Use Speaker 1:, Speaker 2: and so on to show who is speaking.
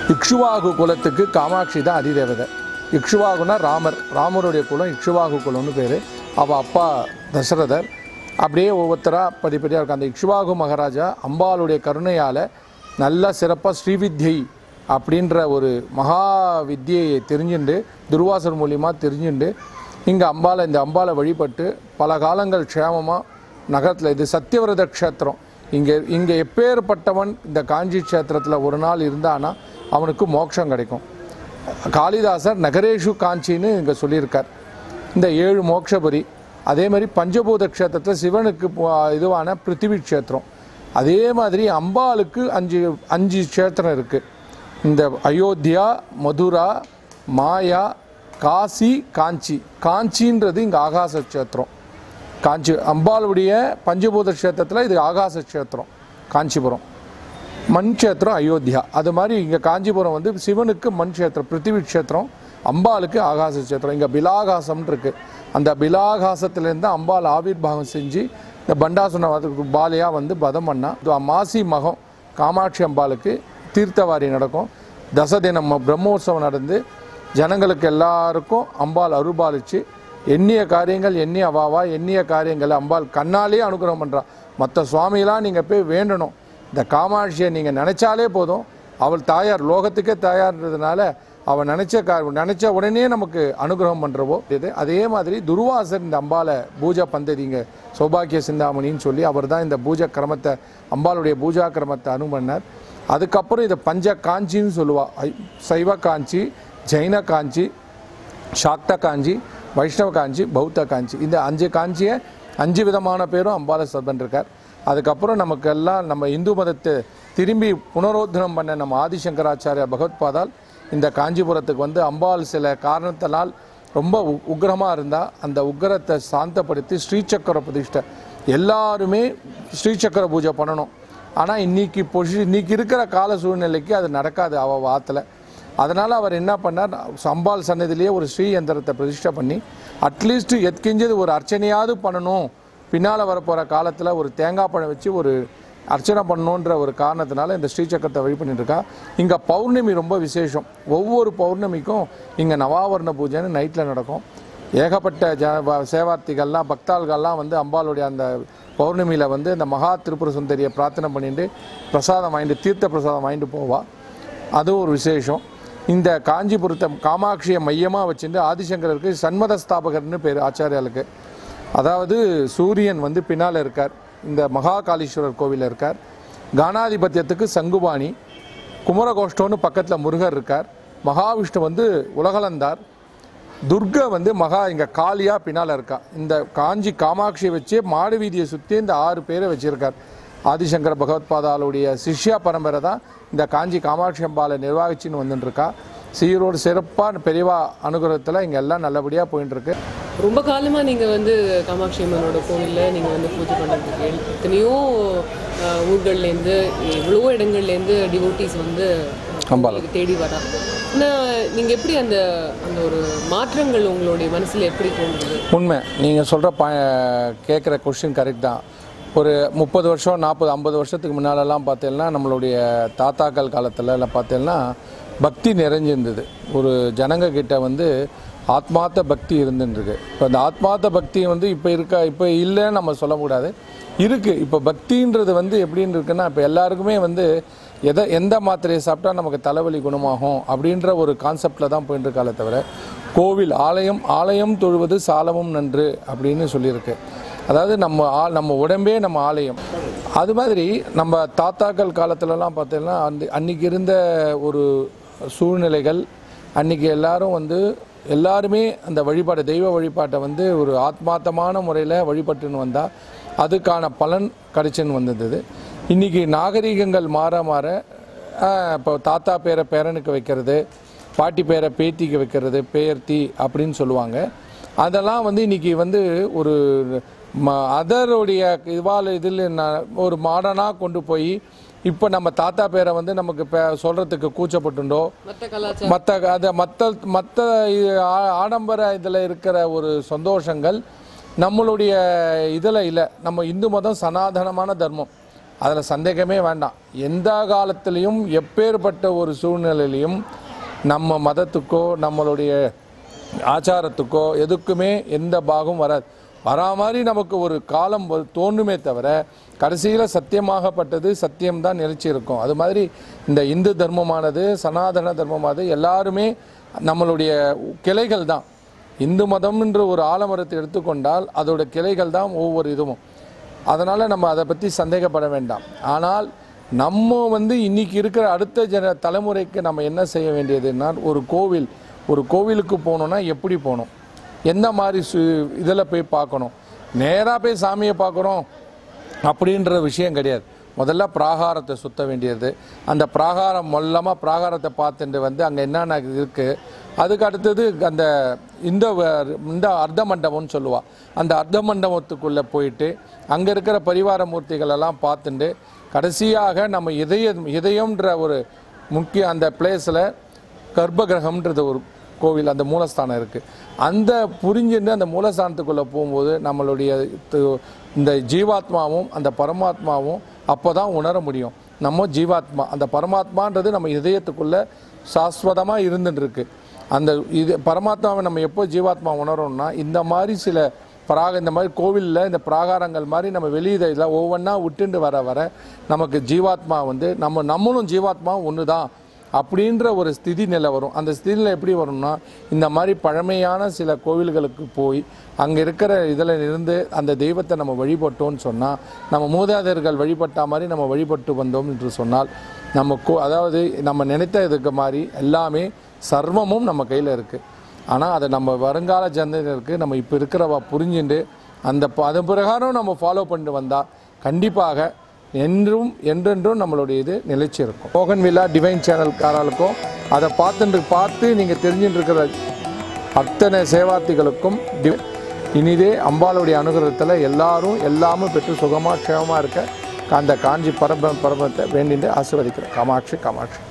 Speaker 1: இக்ஷுவாகு குலத்துக்கு காமாட்சி தான் அதிதேவதை இக்ஷுவாகுனா ராமர் ராமருடைய குலம் இக்ஷுவாகு குலம்னு பேர் அவள் அப்பா தசரதர் அப்படியே ஒவ்வொருத்தராக படிப்படியாக இருக்கும் அந்த இக்ஷுவாகு மகாராஜா அம்பாளுடைய கருணையால் நல்லா சிறப்பாக ஸ்ரீவித்யை அப்படின்ற ஒரு மகா வித்தியை தெரிஞ்சுண்டு துர்வாசர் மூலியமாக தெரிஞ்சுண்டு இங்கே அம்பாலை இந்த அம்பாலை வழிபட்டு பல காலங்கள் க்ஷேமமாக நகரத்தில் இது சத்தியவிரத க்ஷேத்திரம் இங்கே இங்கே எப்பேற்பட்டவன் இந்த காஞ்சி க்ஷேத்திரத்தில் ஒரு நாள் இருந்தானா அவனுக்கு மோட்சம் கிடைக்கும் காளிதாசர் நகரேஷு காஞ்சின்னு இங்கே சொல்லியிருக்கார் இந்த ஏழு மோட்சபுரி அதே மாதிரி பஞ்சபூத க்ஷேத்திரத்தில் சிவனுக்கு பு- இதுவான பிருத்திவி க்ஷேத்திரம் அதே மாதிரி அம்பாளுக்கு அஞ்சு அஞ்சு க்ஷேத்திரம் இருக்குது இந்த அயோத்தியா மதுரா மாயா காசி காஞ்சி காஞ்சின்றது இங்கே ஆகாச க்ஷேத்திரம் காஞ்சி அம்பாளுடைய பஞ்சபூத க்ஷேத்திரத்தில் இது ஆகாச க்ஷேத்திரம் காஞ்சிபுரம் மண் க்ஷேத்திரம் அயோத்தியா அது மாதிரி இங்கே காஞ்சிபுரம் வந்து சிவனுக்கு மண் க்ஷேத்திரம் பிருத்திவி க்ஷேத்திரம் அம்பாளுக்கு ஆகாச க்ஷேத்திரம் இங்கே பிலாகாசம்னு இருக்கு அந்த பிலாகாசத்துலேருந்து அம்பாள் ஆவிர்வாகம் செஞ்சு இந்த பண்டாசுன பாலையாக வந்து பதம் பண்ணா இது மாசி மகம் காமாட்சி அம்பாளுக்கு தீர்த்தவாரி நடக்கும் தசதினம் பிரம்மோற்சவம் நடந்து ஜனங்களுக்கு எல்லாருக்கும் அம்பாள் அருள்பாலிச்சு எண்ணிய காரியங்கள் எண்ணிய அவாவா எண்ணிய காரியங்களை அம்பாள் கண்ணாலே அனுகிரகம் பண்ணுறா மற்ற சுவாமியெல்லாம் நீங்கள் போய் வேண்டணும் இந்த காமாட்சியை நீங்கள் நினச்சாலே போதும் அவள் தாயார் லோகத்துக்கே தாயார்ன்றதுனால அவள் நினச்ச கா நினச்ச உடனே நமக்கு அனுகிரகம் பண்ணுறவோ இது அதே மாதிரி துர்வாசர் இந்த அம்பாலை பூஜா பந்ததிங்க சௌபாக்கிய சிந்தாமணின்னு சொல்லி அவர் தான் இந்த பூஜா கிரமத்தை அம்பாளுடைய பூஜா கிரமத்தை அனு பண்ணார் அதுக்கப்புறம் இதை பஞ்ச காஞ்சின்னு சொல்லுவா ஐ- சைவ காஞ்சி ஜெயின காஞ்சி சாக்த காஞ்சி வைஷ்ணவ காஞ்சி பௌத்த காஞ்சி இந்த அஞ்சு காஞ்சியை அஞ்சு விதமான பேரும் அம்பால சர்பன் இருக்கார் அதுக்கப்புறம் நமக்கு எல்லாம் நம்ம இந்து மதத்தை திரும்பி புனரோத்தனம் பண்ண நம்ம ஆதிசங்கராச்சாரிய பகவத்பாதால் இந்த காஞ்சிபுரத்துக்கு வந்து அம்பாள் சில காரணத்தினால் ரொம்ப உ- உக்கிரமா இருந்தா அந்த உக்கிரத்தை சாந்தப்படுத்தி ஸ்ரீசக்கர பிரதிஷ்டை எல்லாருமே ஸ்ரீசக்கர பூஜை பண்ணணும் ஆனால் இன்னைக்கு பொசி இன்னைக்கு இருக்கிற கால சூழ்நிலைக்கு அது நடக்காது அவ வாத்தில் அதனால் அவர் என்ன பண்ணார் சம்பால் சன்னதிலேயே ஒரு ஸ்ரீ யந்திரத்தை பிரதிஷ்டை பண்ணி அட்லீஸ்ட் எத்கிஞ்சது ஒரு அர்ச்சனையாவது பண்ணணும் பின்னால் வரப்போகிற காலத்தில் ஒரு தேங்காய் பழம் வச்சு ஒரு அர்ச்சனை பண்ணணுன்ற ஒரு காரணத்தினால இந்த ஸ்ரீசக்கரத்தை வழி பண்ணிட்டு இருக்கா இங்கே பௌர்ணமி ரொம்ப விசேஷம் ஒவ்வொரு பௌர்ணமிக்கும் இங்கே நவாவரண பூஜைன்னு நைட்டில் நடக்கும் ஏகப்பட்ட ஜ வ- சேவார்த்திகள்லாம் பக்தாள்கள்லாம் வந்து அம்பாளுடைய அந்த பௌர்ணமியில் வந்து இந்த மகா திரிபுர சுந்தரியை பிரார்த்தனை பண்ணிட்டு பிரசாதம் வாங்கிட்டு தீர்த்த பிரசாதம் வாங்கிட்டு போவா அதுவும் ஒரு விசேஷம் இந்த காஞ்சிபுரத்தை காமாட்சியை மையமாக வச்சுட்டு ஆதிசங்கருக்கு சண்மத ஸ்தாபகர்னு பேர் ஆச்சாரியாளுக்கு அதாவது சூரியன் வந்து பின்னால் இருக்கார் இந்த மகாகாளீஸ்வரர் கோவிலில் இருக்கார் கானாதிபத்தியத்துக்கு சங்குபாணி குமரகோஷ்டம்னு பக்கத்தில் முருகர் இருக்கார் மகாவிஷ்ணு வந்து உலகளந்தார் துர்கா வந்து மகா இங்கே காளியா பின்னால் இருக்கா இந்த காஞ்சி காமாட்சியை வச்சு மாடு வீதியை சுற்றி இந்த ஆறு பேரை வச்சிருக்கார் ஆதிசங்கர பகவத்பாதாளுடைய சிஷ்யா பரம்பரை தான் இந்த காஞ்சி காமாட்சி அம்பாலை நிர்வாகிச்சின்னு வந்துட்டு இருக்கா சீரோடு சிறப்பான பெரியவா அனுகிரகத்தில் இங்கே எல்லாம் நல்லபடியாக போயின்னு இருக்கு
Speaker 2: ரொம்ப காலமாக நீங்கள் வந்து காமாட்சி அம்மனோட கோவிலில் நீங்கள் வந்து பூஜை பண்ணிட்டு இருக்கீங்க எத்தனையோ அஹ், ஊர்கள்லேருந்து எவ்வளவோ இடங்கள்லேருந்து டிவோட்டிஸ் வந்து
Speaker 1: அம்பாள்.
Speaker 2: உங்களுக்கு தேடி வரா ஆனால் நீங்கள் எப்படி அந்த அந்த ஒரு மாற்றங்கள் உங்களுடைய மனசில் எப்படி தோன்றுது
Speaker 1: உண்மை நீங்கள் சொல்கிற ப கேட்குற கொஷின் கரெக்ட் தான் ஒரு முப்பது வருஷம் நாற்பது ஐம்பது வருஷத்துக்கு முன்னாலெல்லாம் பார்த்தீங்கன்னா நம்மளுடைய தாத்தாக்கள் காலத்தில் எல்லாம் பார்த்தீங்கன்னா பக்தி நிறைஞ்சிருந்தது ஒரு ஜனங்க கிட்ட வந்து ஆத்மார்த்த பக்தி இருந்துருக்கு இப்போ அந்த ஆத்மார்த்த பக்தி வந்து இப்போ இருக்க இப்போ இல்லைன்னு நம்ம சொல்லக்கூடாது இருக்குது இப்போ பக்தின்றது வந்து எப்படின்னு இருக்குன்னா இப்போ எல்லாருக்குமே வந்து எதை எந்த மாத்திரையை சாப்பிட்டா நமக்கு தலைவலி குணமாகும் அப்படின்ற ஒரு கான்செப்டில் தான் போயிட்டு இருக்காலே தவிர கோவில் ஆலயம் ஆலயம் தொழுவது சாலமும் நன்று அப்படின்னு சொல்லியிருக்கு அதாவது நம்ம ஆ நம்ம உடம்பே நம்ம ஆலயம் அது மாதிரி நம்ம தாத்தாக்கள் காலத்துலலாம் பார்த்தீங்கன்னா அந்த அன்னைக்கு இருந்த ஒரு சூழ்நிலைகள் அன்னைக்கு எல்லாரும் வந்து எல்லாருமே அந்த வழிபாடு தெய்வ வழிபாட்டை வந்து ஒரு ஆத்மார்த்தமான முறையில் வழிபட்டுன்னு வந்தால் அதுக்கான பலன் கிடைச்சுன்னு வந்தது இன்னைக்கு நாகரிகங்கள் மாற மாற ஆஹ், இப்போ தாத்தா பேரை பேரனுக்கு வைக்கிறது பாட்டி பேரை பேத்திக்கு வைக்கிறது பேர்த்தி அப்படின்னு சொல்லுவாங்க அதெல்லாம் வந்து இன்னைக்கு வந்து ஒரு ம அதருடைய இவால் இதில் ந- ஒரு மாடர்னாக கொண்டு போய் இப்போ நம்ம தாத்தா பேரை வந்து நமக்கு பே சொல்கிறதுக்கு கூச்சப்பட்டுண்டோ
Speaker 2: மற்ற கலாச்சாரம்
Speaker 1: மற்ற அதை மற்ற மற்ற ஆடம்பர இதில் இருக்கிற ஒரு சந்தோஷங்கள் நம்மளுடைய இதில் இல்லை நம்ம இந்து மதம் சனாதனமான தர்மம் அதில் சந்தேகமே வேண்டாம் எந்த காலத்திலையும் எப்பேற்பட்ட ஒரு சூழ்நிலையிலையும் நம்ம மதத்துக்கோ நம்மளுடைய ஆச்சாரத்துக்கோ எதுக்குமே எந்த பாகம் வராது வரா மாதிரி நமக்கு ஒரு காலம் வ- தோன்றுமே தவிர கடைசியில் சத்தியமாகப்பட்டது சத்தியம்தான் நிலைச்சி இருக்கும் அது மாதிரி இந்த இந்து தர்மமானது சனாதன தர்மமானது எல்லாருமே நம்மளுடைய கிளைகள் தான் இந்து மதம் என்ற ஒரு ஆலமரத்தை எடுத்துக்கொண்டால் அதோட கிளைகள் தான் ஒவ்வொரு இதுவும் அதனால் நம்ம அதை பற்றி சந்தேகப்பட வேண்டாம் ஆனால் நம்ம வந்து இன்னைக்கு இருக்கிற அடுத்த ஜன தலைமுறைக்கு நம்ம என்ன செய்ய வேண்டியதுன்னா ஒரு கோவில் ஒரு கோவிலுக்கு போகணுன்னா எப்படி போகணும் எந்த மாதிரி சு இதில் போய் பார்க்கணும் நேராக போய் சாமியை பார்க்குறோம் அப்படின்ற விஷயம் கிடையாது முதல்ல பிராகாரத்தை சுத்த வேண்டியது அந்த பிராகாரம் மொல்லமாக பிராகாரத்தை பார்த்துட்டு வந்து அங்கே என்னென்ன இருக்குது அதுக்கு அடுத்தது அந்த இந்த வ- இந்த அர்த்த மண்டபம்னு சொல்லுவா அந்த அர்த்த மண்டபத்துக்குள்ளே போயிட்டு அங்கே இருக்கிற பரிவார மூர்த்திகள் எல்லாம் பார்த்துட்டு கடைசியாக நம்ம இதயம் இதயம்ன்ற ஒரு முக்கிய அந்த பிளேஸில் கர்ப்பகிரகம்ன்றது ஒரு கோவில் அந்த மூலஸ்தானம் இருக்குது அந்த புரிஞ்சுட்டு அந்த மூலஸ்தானத்துக்குள்ளே போகும்போது நம்மளுடைய து- இந்த ஜீவாத்மாவும் அந்த பரமாத்மாவும் அப்போ தான் உணர முடியும் நம்ம ஜீவாத்மா அந்த பரமாத்மான்றது நம்ம இதயத்துக்குள்ளே சாஸ்வதமாக இருந்துட்டு இருக்கு அந்த இது பரமாத்மாவை நம்ம எப்போ ஜீவாத்மா உணரோம்னா இந்த மாதிரி சில பிராக இந்த மாதிரி கோவிலில் இந்த பிராகாரங்கள் மாதிரி நம்ம வெளியே இதில் ஒவ்வொன்றா விட்டுண்டு வர வர நமக்கு ஜீவாத்மா வந்து நம்ம நம்மளும் ஜீவாத்மா ஒன்று தான் அப்படின்ற ஒரு ஸ்திதி நிலை வரும் அந்த ஸ்திதி நிலை எப்படி வரும்னா இந்த மாதிரி பழமையான சில கோவில்களுக்கு போய் அங்கே இருக்கிற இதில் இருந்து அந்த தெய்வத்தை நம்ம வழிபட்டோம்னு சொன்னால் நம்ம மூதாதையர்கள் வழிபட்ட மாதிரி நம்ம வழிபட்டு வந்தோம் என்று சொன்னால் நம்ம கோ அதாவது நம்ம நினைத்த இதுக்கு மாதிரி எல்லாமே சர்வமும் நம்ம கையில் இருக்குது ஆனால் அதை நம்ம வருங்கால ஜனதருக்கு நம்ம இப்போ இருக்கிறவ புரிஞ்சுண்டு அந்த ப- அதன் பிரகாரம் நம்ம ஃபாலோ பண்ணிட்டு வந்தால் கண்டிப்பாக என்றும் என்றென்றும் நம்மளுடைய இது நிலைச்சி இருக்கும் மோகன் விழா டிவைன் சேனல்காரர்களுக்கும் அதை பார்த்துட்டு பார்த்து நீங்கள் தெரிஞ்சுட்டு இருக்கிற அத்தனை சேவார்த்திகளுக்கும் டி- இனிதே அம்பாளுடைய அனுகிரகத்தில் எல்லாரும் எல்லாமே பெற்று சுகமாக க்ஷேமமாக இருக்க அந்த காஞ்சி பரப பரபத்தை வேண்டிட்டு ஆசீர்வதிக்கிறேன் காமாட்சி காமாட்சி